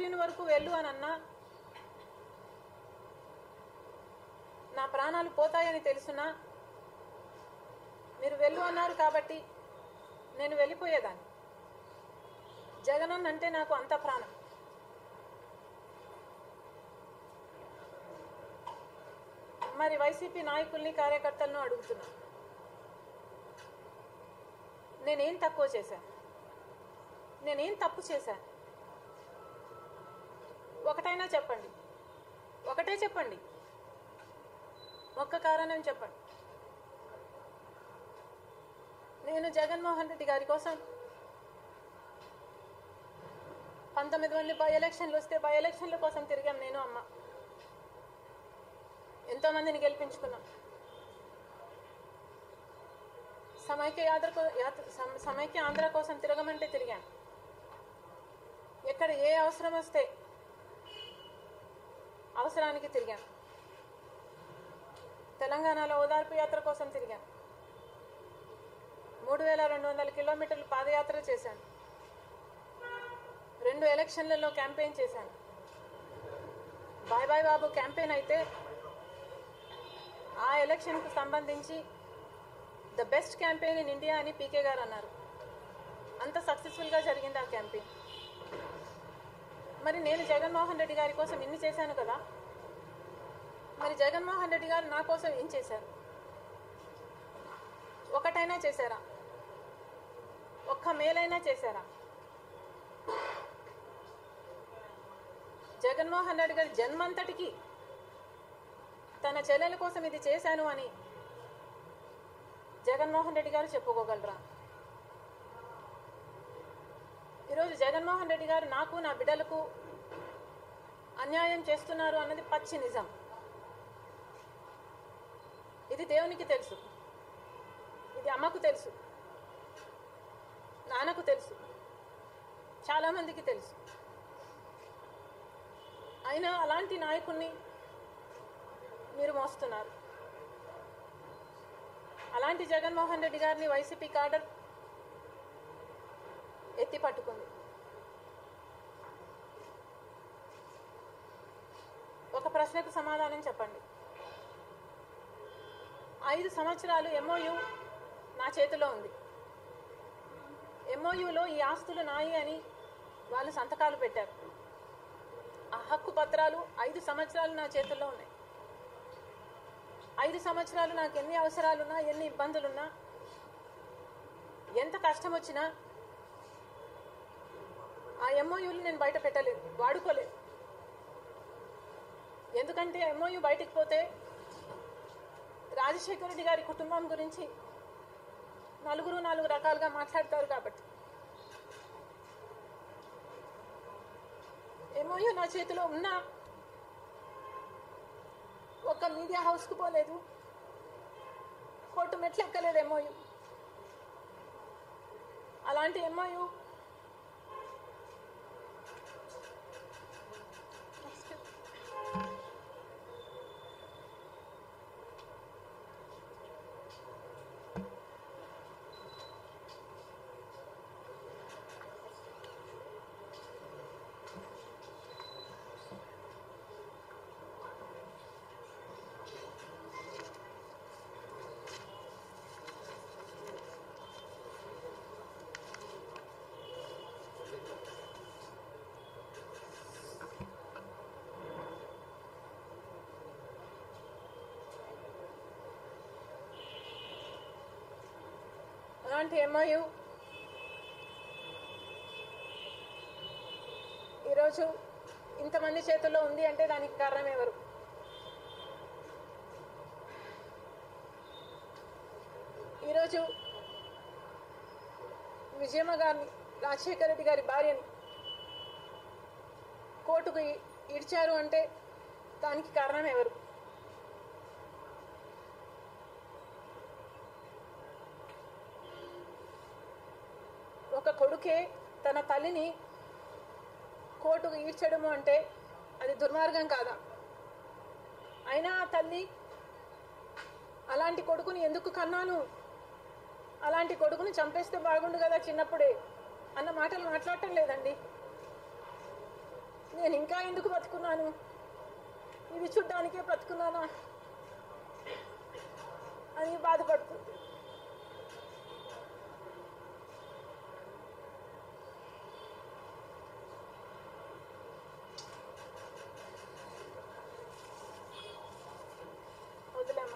సూర్యుని వరకు వెళ్ళు అని అన్నా నా ప్రాణాలు పోతాయని తెలుసునా మీరు వెళ్ళు అన్నారు కాబట్టి నేను వెళ్ళిపోయేదాన్ని జగనన్న అంటే నాకు అంత ప్రాణం మరి వైసీపీ నాయకుల్ని కార్యకర్తలను అడుగుతున్నా నేనేం తక్కువ చేశాను నేనేం తప్పు చేశాను ఒకటైనా చెప్పండి ఒకటే చెప్పండి ఒక్క కారణం చెప్పండి నేను జగన్మోహన్ రెడ్డి గారి కోసం పంతొమ్మిది మంది బై ఎలక్షన్లు వస్తే బై ఎలక్షన్ల కోసం తిరిగాం నేను అమ్మ ఎంతో మందిని గెలిపించుకున్నాం సమైక్య యాత్ర కో- యాత్ర సమ- సమైక్య ఆంధ్ర కోసం తిరగమంటే తిరిగాను ఎక్కడ ఏ అవసరం వస్తే అవసరానికి తిరిగాను తెలంగాణలో ఓదార్పు యాత్ర కోసం తిరిగాను మూడు వేల రెండు వందల కిలోమీటర్లు పాదయాత్ర చేశాను రెండు ఎలక్షన్లలో క్యాంపెయిన్ చేశాను బాయ్ బాయ్ బాబు క్యాంపెయిన్ అయితే ఆ ఎలక్షన్కు సంబంధించి the best campaign in India అని పీకే గారు అన్నారు అంత సక్సెస్ఫుల్గా జరిగింది ఆ క్యాంపెయిన్ మరి నేను జగన్మోహన్ రెడ్డి గారి కోసం ఇన్ని చేశాను కదా మరి జగన్మోహన్ రెడ్డి గారు నా కోసం ఏం చేశారు ఒకటైనా చేశారా ఒక్క మేలైనా చేశారా జగన్మోహన్ రెడ్డి గారి జన్మంతటికి తన చెల్లెల కోసం ఇది చేశాను అని జగన్మోహన్ రెడ్డి గారు చెప్పుకోగలరా ఈరోజు జగన్మోహన్ రెడ్డి గారు నాకు నా బిడ్డలకు అన్యాయం చేస్తున్నారు అన్నది పచ్చి నిజం ఇది దేవునికి తెలుసు ఇది అమ్మకు తెలుసు నాన్నకు తెలుసు చాలామందికి తెలుసు అయినా అలాంటి నాయకుణ్ణి మీరు మోస్తున్నారు అలాంటి జగన్మోహన్ రెడ్డి గారిని వైసీపీ కాడర్ ఎత్తి పట్టుకుంది ఒక ప్రశ్నకు సమాధానం చెప్పండి ఐదు సంవత్సరాలు ఎంఓయు నా చేతిలో ఉంది ఎంఓయులో ఈ ఆస్తులు నాయి అని వాళ్ళు సంతకాలు పెట్టారు ఆ హక్కు పత్రాలు ఐదు సంవత్సరాలు నా చేతుల్లో ఉన్నాయి ఐదు సంవత్సరాలు నాకు ఎన్ని అవసరాలున్నా ఎన్ని ఇబ్బందులున్నా ఎంత కష్టం వచ్చినా ఆ ఎంఓయూలు నేను బయట పెట్టలేదు వాడుకోలేదు ఎందుకంటే ఎంఓయూ బయటికి పోతే రాజశేఖర రెడ్డి గారి కుటుంబం గురించి నలుగురు నాలుగు రకాలుగా మాట్లాడతారు కాబట్టి ఎంఓయూ నా చేతిలో ఉన్నా ఒక్క మీడియా హౌస్కు పోలేదు కోర్టు మెట్లు ఎక్కలేదు ఎంఓయూ అలాంటి ఎంఓయూ అలాంటి ఎంఐయు ఈరోజు ఇంతమంది చేతుల్లో ఉంది అంటే దానికి కారణం ఎవరు ఈరోజు విజయమ్మ గారిని రాజశేఖర రెడ్డి గారి భార్యని కోర్టుకు ఈ- ఈడ్చారు అంటే దానికి కారణం ఎవరు ఒక కొడుకే తన తల్లిని కోర్టుకు ఈడ్చడము అంటే అది దుర్మార్గం కాదా అయినా ఆ తల్లి అలాంటి కొడుకుని ఎందుకు కన్నాను అలాంటి కొడుకుని చంపేస్తే బాగుండు కదా చిన్నప్పుడే అన్న మాటలు మాట్లాడటం లేదండి నేను ఇంకా ఎందుకు బ్రతుకున్నాను ఇది చూడ్డానికే బ్రతుకున్నానా అని బాధపడుతుంది వదిలేమ్మా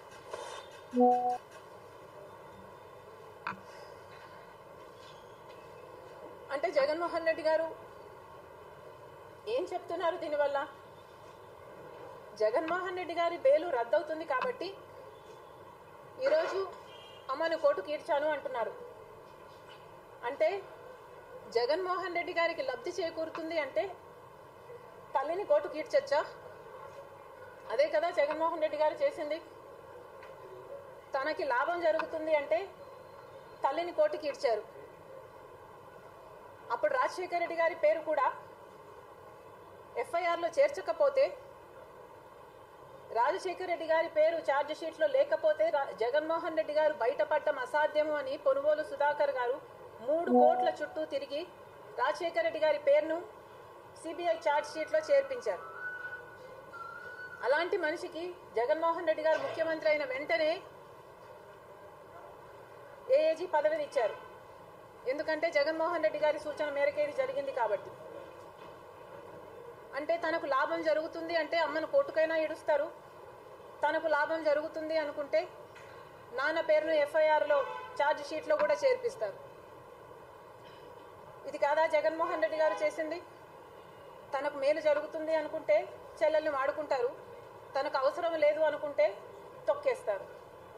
అంటే జగన్మోహన్ రెడ్డి గారు ఏం చెప్తున్నారు దీనివల్ల జగన్మోహన్ రెడ్డి గారి బెయిలు రద్దవుతుంది కాబట్టి ఈరోజు అమ్మను కోర్టుకు ఈడ్చాను అంటున్నారు అంటే జగన్మోహన్ రెడ్డి గారికి లబ్ధి చేకూరుతుంది అంటే తల్లిని కోర్టుకు ఈడ్చొచ్చా అదే కదా జగన్మోహన్ రెడ్డి గారు చేసింది తనకి లాభం జరుగుతుంది అంటే తల్లిని కోర్టుకి ఈడ్చారు అప్పుడు రాజశేఖర రెడ్డి గారి పేరు కూడా ఎఫ్ఐఆర్లో చేర్చకపోతే రాజశేఖర రెడ్డి గారి పేరు ఛార్జ్ షీట్లో లేకపోతే రా- జగన్మోహన్ రెడ్డి గారు బయటపడటం అసాధ్యము అని పొనుగోలు సుధాకర్ గారు మూడు కోట్ల చుట్టూ తిరిగి రాజశేఖర రెడ్డి గారి పేరును సిబిఐ ఛార్జ్ షీట్లో చేర్పించారు అలాంటి మనిషికి జగన్మోహన్ రెడ్డి గారు ముఖ్యమంత్రి అయిన వెంటనే ఏఏజీ పదవిని ఇచ్చారు ఎందుకంటే జగన్మోహన్ రెడ్డి గారి సూచన మేరకే ఇది జరిగింది కాబట్టి అంటే తనకు లాభం జరుగుతుంది అంటే అమ్మను కోర్టుకైనా ఇడుస్తారు తనకు లాభం జరుగుతుంది అనుకుంటే నాన్న పేరును ఎఫ్ఐఆర్లో ఛార్జ్ షీట్లో కూడా చేర్పిస్తారు ఇది కాదా జగన్మోహన్ రెడ్డి గారు చేసింది తనకు మేలు జరుగుతుంది అనుకుంటే చెల్లెల్ని వాడుకుంటారు తనకు అవసరం లేదు అనుకుంటే తొక్కేస్తారు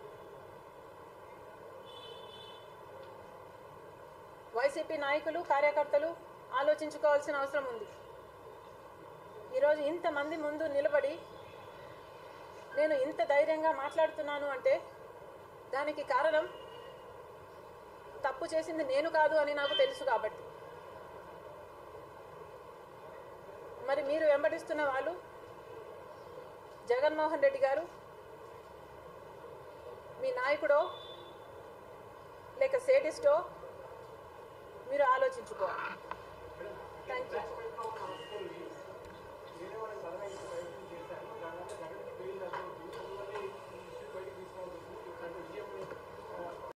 వైసీపీ నాయకులు కార్యకర్తలు ఆలోచించుకోవాల్సిన అవసరం ఉంది ఈరోజు ఇంతమంది ముందు నిలబడి నేను ఇంత ధైర్యంగా మాట్లాడుతున్నాను అంటే దానికి కారణం తప్పు చేసింది నేను కాదు అని నాకు తెలుసు కాబట్టి మరి మీరు వెంబడిస్తున్న వాళ్ళు జగన్మోహన్ రెడ్డి గారు మీ నాయకుడో లేక సేటిస్టో మీరు ఆలోచించుకోవాలి